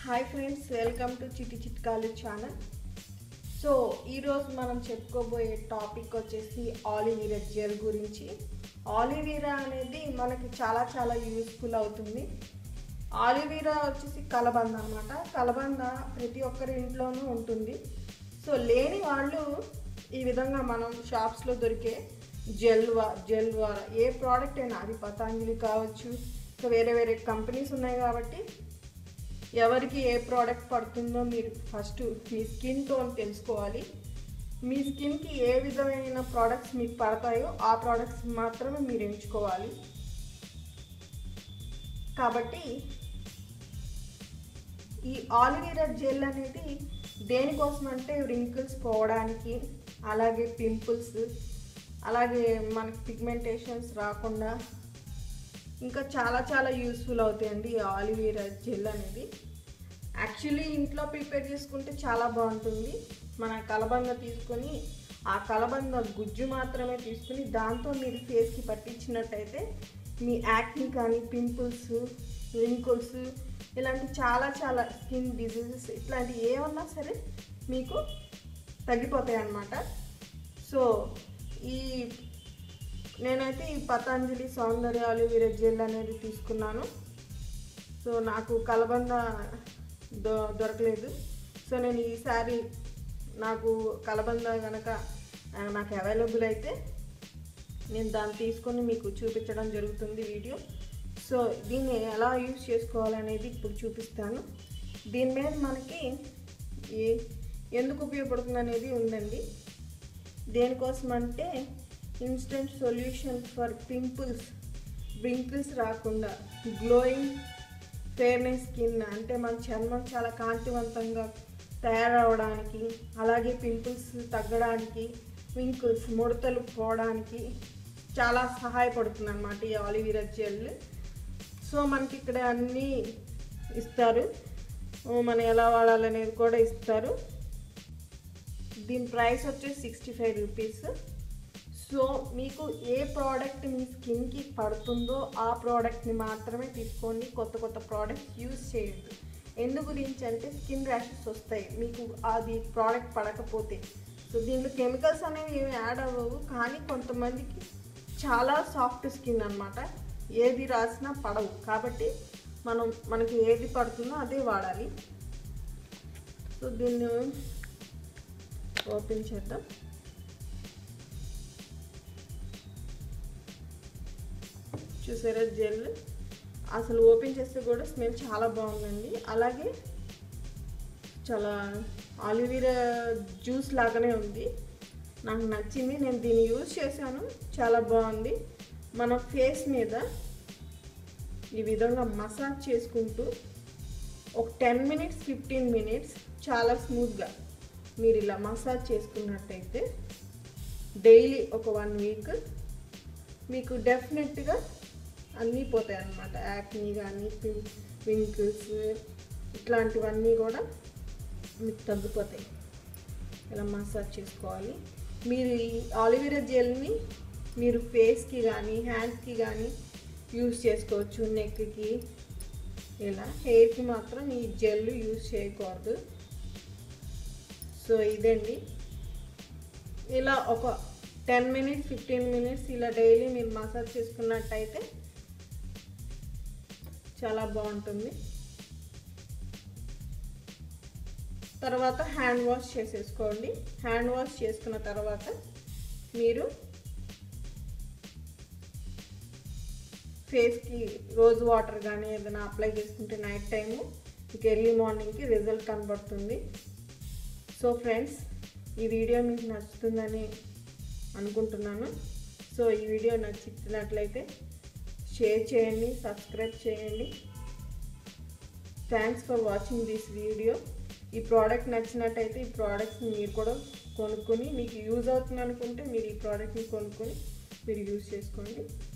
hi friends welcome to చిటి చిట్కాలు channel so ఈరోజు మనం చెప్పుకోబోయే టాపిక్ వచ్చేసి ఆలివీరా జెల్ గురించి ఆలివీరా అనేది మనకి చాలా చాలా యూస్ఫుల్ అవుతుంది ఆలివీరా వచ్చేసి కలబంద అనమాట కలబంద ప్రతి ఒక్కరి ఇంట్లోనూ ఉంటుంది సో లేని వాళ్ళు ఈ విధంగా మనం షాప్స్లో దొరికే జెల్ వా జెల్ ద్వారా ఏ ప్రోడక్ట్ అయినా అది పతాంజలి కావచ్చు ఇంకా వేరే వేరే కంపెనీస్ ఉన్నాయి కాబట్టి ఎవరికి ఏ ప్రోడక్ట్ పడుతుందో మీరు ఫస్ట్ మీ స్కిన్ టోన్ తెలుసుకోవాలి మీ స్కిన్కి ఏ విధమైన ప్రోడక్ట్స్ మీకు పడతాయో ఆ ప్రోడక్ట్స్ మాత్రమే మీరు ఎంచుకోవాలి కాబట్టి ఈ ఆలివీరా జెల్ అనేది దేనికోసం అంటే రింకిల్స్ పోవడానికి అలాగే పింపుల్స్ అలాగే మనకి పిగ్మెంటేషన్స్ రాకుండా ఇంకా చాలా చాలా యూస్ఫుల్ అవుతాయండి ఈ ఆలివీరా జెల్ అనేది యాక్చువల్లీ ఇంట్లో ప్రిపేర్ చేసుకుంటే చాలా బాగుంటుంది మన కలబంద తీసుకొని ఆ కలబంద గుజ్జు మాత్రమే తీసుకుని దాంతో మీరు ఫేస్కి పట్టించినట్టయితే మీ యాక్ని కానీ పింపుల్స్ రింకుల్స్ ఇలాంటి చాలా చాలా స్కిన్ డిజీజెస్ ఇట్లాంటివి ఏమన్నా సరే మీకు తగ్గిపోతాయి అన్నమాట సో ఈ నేనైతే ఈ పతంజలి సౌందర్య ఆలివీరా జెల్ అనేది తీసుకున్నాను సో నాకు కలబంద దొ దొరకలేదు సో నేను ఈసారి నాకు కలబంద కనుక ఆ, నాకు అవైలబుల్ అయితే నేను దాన్ని తీసుకొని మీకు చూపించడం జరుగుతుంది వీడియో సో దీన్ని ఎలా యూజ్ చేసుకోవాలనేది ఇప్పుడు చూపిస్తాను దీని మీద మనకి ఏ ఎందుకు ఉపయోగపడుతుంది అనేది ఉందండి దేనికోసం అంటే instant solution for pimples wrinkles రాకుండా గ్లోయింగ్ ఫేర్నెస్ స్కిన్ అంటే మన చర్మం చాలా కాంతివంతంగా తయారవడానికి అలాగే పింపుల్స్ తగ్గడానికి వింకుల్స్ ముడతలు పోవడానికి చాలా సహాయపడుతుంది అనమాట ఈ ఆలివీరా జెల్ సో మనకి ఇక్కడ అన్నీ ఇస్తారు ఓ, మనం ఎలా వాడాలనేది కూడా ఇస్తారు దీని ప్రైస్ వచ్చేసి సిక్స్టీ ఫైవ్ రూపీస్ సో మీకు ఏ ప్రోడక్ట్ మీ స్కిన్కి పడుతుందో ఆ ప్రోడక్ట్ని మాత్రమే తీసుకోండి కొత్త కొత్త ప్రోడక్ట్స్ యూజ్ చేయొద్దు ఎందు గురించి అంటే స్కిన్ ర్యాషెస్ వస్తాయి మీకు అది ప్రోడక్ట్ పడకపోతే సో దీంట్లో కెమికల్స్ అనేవి ఏమి యాడ్ అవ్వవు కానీ కొంతమందికి చాలా సాఫ్ట్ స్కిన్ అన్నమాట ఏది రాసినా పడవు కాబట్టి మనం మనకి ఏది పడుతుందో అదే వాడాలి సో దీన్ని ఓపెన్ చేద్దాం చూసారా జెల్ అసలు ఓపెన్ చేస్తే కూడా స్మెల్ చాలా బాగుందండి అలాగే చాలా ఆలివీరా జ్యూస్ లాగానే ఉంది నాకు నచ్చింది నేను దీన్ని యూజ్ చేశాను చాలా బాగుంది మన ఫేస్ మీద ఈ విధంగా మసాజ్ చేసుకుంటూ ఒక టెన్ మినిట్స్ ఫిఫ్టీన్ మినిట్స్ చాలా స్మూత్గా మీరు ఇలా మసాజ్ చేసుకున్నట్టయితే డైలీ ఒక వన్ వీక్ మీకు డెఫినెట్గా అన్నీ పోతాయి అన్నమాట యాక్ని కానీ పింకిల్స్ ఇట్లాంటివన్నీ కూడా మీకు తగ్గిపోతాయి ఇలా మసాజ్ చేసుకోవాలి మీరు ఈ ఆలివీరా జెల్ని మీరు ఫేస్కి కానీ హ్యాండ్స్కి కానీ యూస్ చేసుకోవచ్చు నెక్కి ఇలా హెయిర్కి మాత్రం ఈ జెల్ యూస్ చేయకూడదు సో ఇదండి ఇలా ఒక టెన్ మినిట్స్ ఫిఫ్టీన్ మినిట్స్ ఇలా డైలీ మీరు మసాజ్ చేసుకున్నట్టయితే చాలా బాగుంటుంది తర్వాత హ్యాండ్ వాష్ చేసేసుకోండి హ్యాండ్ వాష్ చేసుకున్న తర్వాత మీరు ఫేస్కి రోజ్ వాటర్ కానీ ఏదైనా అప్లై చేసుకుంటే నైట్ టైము మీకు ఎర్లీ మార్నింగ్కి రిజల్ట్ కనబడుతుంది సో ఫ్రెండ్స్ ఈ వీడియో మీకు నచ్చుతుందని అనుకుంటున్నాను సో ఈ వీడియో నచ్చినట్లయితే షేర్ చేయండి సబ్స్క్రైబ్ చేయండి thanks for watching this video ఈ ప్రోడక్ట్ నచ్చినట్టయితే ఈ ప్రోడక్ట్స్ని మీరు కూడా కొనుక్కొని మీకు యూజ్ అవుతుంది అనుకుంటే మీరు ఈ ప్రోడక్ట్ని కొనుక్కొని మీరు యూజ్ చేసుకోండి